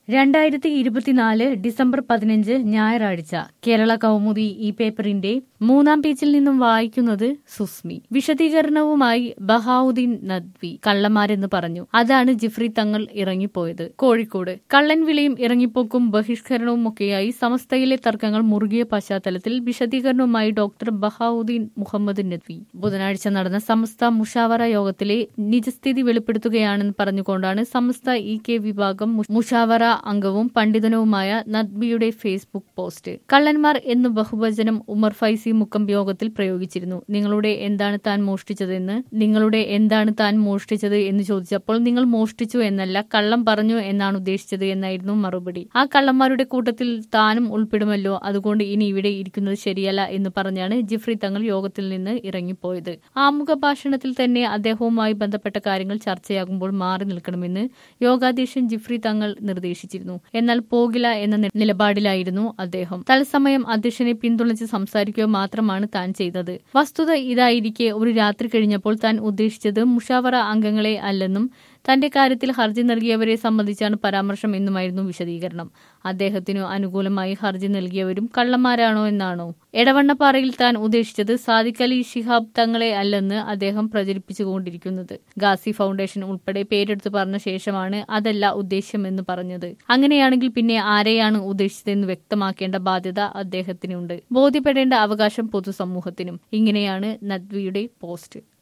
രണ്ടായിരത്തി ഇരുപത്തിനാല് ഡിസംബർ പതിനഞ്ച് ഞായറാഴ്ച കേരള കൗമുദി ഈ പേപ്പറിന്റെ മൂന്നാം പേജിൽ നിന്നും വായിക്കുന്നത് സുസ്മി വിശദീകരണവുമായി ബഹാവുദ്ദീൻ നദ്വി കള്ളന്മാരെന്ന് പറഞ്ഞു അതാണ് ജിഫ്രി തങ്ങൾ ഇറങ്ങിപ്പോയത് കോഴിക്കോട് കള്ളൻ വിളിയും ഇറങ്ങിപ്പോക്കും ബഹിഷ്കരണവും ഒക്കെയായി സമസ്തയിലെ തർക്കങ്ങൾ മുറുകിയ പശ്ചാത്തലത്തിൽ വിശദീകരണവുമായി ഡോക്ടർ ബഹാവുദ്ദീൻ മുഹമ്മദ് നദ്വി ബുധനാഴ്ച നടന്ന സമസ്ത മുഷാവറ യോഗത്തിലെ നിജസ്ഥിതി വെളിപ്പെടുത്തുകയാണെന്ന് പറഞ്ഞുകൊണ്ടാണ് സമസ്ത ഇ കെ വിഭാഗം മു- മുഷാവറ അംഗവും പണ്ഡിതനുമായ നദ്ബിയുടെ ഫേസ്ബുക്ക് പോസ്റ്റ് കള്ളന്മാർ എന്ന് ബഹുവചനം ഉമർ ഫൈസി മുക്കം യോഗത്തിൽ പ്രയോഗിച്ചിരുന്നു നിങ്ങളുടെ എന്താണ് താൻ മോഷ്ടിച്ചതെന്ന് നിങ്ങളുടെ എന്താണ് താൻ മോഷ്ടിച്ചത് എന്ന് ചോദിച്ചപ്പോൾ നിങ്ങൾ മോഷ്ടിച്ചു എന്നല്ല കള്ളം പറഞ്ഞു എന്നാണ് ഉദ്ദേശിച്ചത് എന്നായിരുന്നു മറുപടി ആ കള്ളന്മാരുടെ കൂട്ടത്തിൽ താനും ഉൾപ്പെടുമല്ലോ അതുകൊണ്ട് ഇനി ഇവിടെ ഇരിക്കുന്നത് ശരിയല്ല എന്ന് പറഞ്ഞാണ് ജിഫ്രി തങ്ങൾ യോഗത്തിൽ നിന്ന് ഇറങ്ങിപ്പോയത് ആമുഖ ഭാഷണത്തിൽ തന്നെ അദ്ദേഹവുമായി ബന്ധപ്പെട്ട കാര്യങ്ങൾ ചർച്ചയാകുമ്പോൾ മാറി നിൽക്കണമെന്ന് യോഗാധ്യക്ഷൻ ജിഫ്രി തങ്ങൾ നിർദ്ദേശിച്ചിരുന്നു എന്നാൽ പോകില്ല എന്ന നി- നിലപാടിലായിരുന്നു അദ്ദേഹം തത്സമയം അധ്യക്ഷനെ പിന്തുണച്ച് സംസാരിക്കുക മാത്രമാണ് താൻ ചെയ്തത് വസ്തുത ഇതായിരിക്കെ ഒരു രാത്രി കഴിഞ്ഞപ്പോൾ താൻ ഉദ്ദേശിച്ചത് മുഷാവറ അംഗങ്ങളെ അല്ലെന്നും തന്റെ കാര്യത്തിൽ ഹർജി നൽകിയവരെ സംബന്ധിച്ചാണ് പരാമർശം എന്നുമായിരുന്നു വിശദീകരണം അദ്ദേഹത്തിനു അനുകൂലമായി ഹർജി നൽകിയവരും കള്ളന്മാരാണോ എന്നാണോ എടവണ്ണപ്പാറയിൽ താൻ ഉദ്ദേശിച്ചത് സാദിഖ് അലി ശിഹാബ് തങ്ങളെ അല്ലെന്ന് അദ്ദേഹം പ്രചരിപ്പിച്ചുകൊണ്ടിരിക്കുന്നത് ഗാസി ഫൗണ്ടേഷൻ ഉൾപ്പെടെ പേരെടുത്ത് പറഞ്ഞ ശേഷമാണ് അതല്ല ഉദ്ദേശ്യമെന്ന് പറഞ്ഞത് അങ്ങനെയാണെങ്കിൽ പിന്നെ ആരെയാണ് ഉദ്ദേശിച്ചതെന്ന് വ്യക്തമാക്കേണ്ട ബാധ്യത അദ്ദേഹത്തിനുണ്ട് ബോധ്യപ്പെടേണ്ട അവകാശം പൊതുസമൂഹത്തിനും ഇങ്ങനെയാണ് നദ്വിയുടെ പോസ്റ്റ്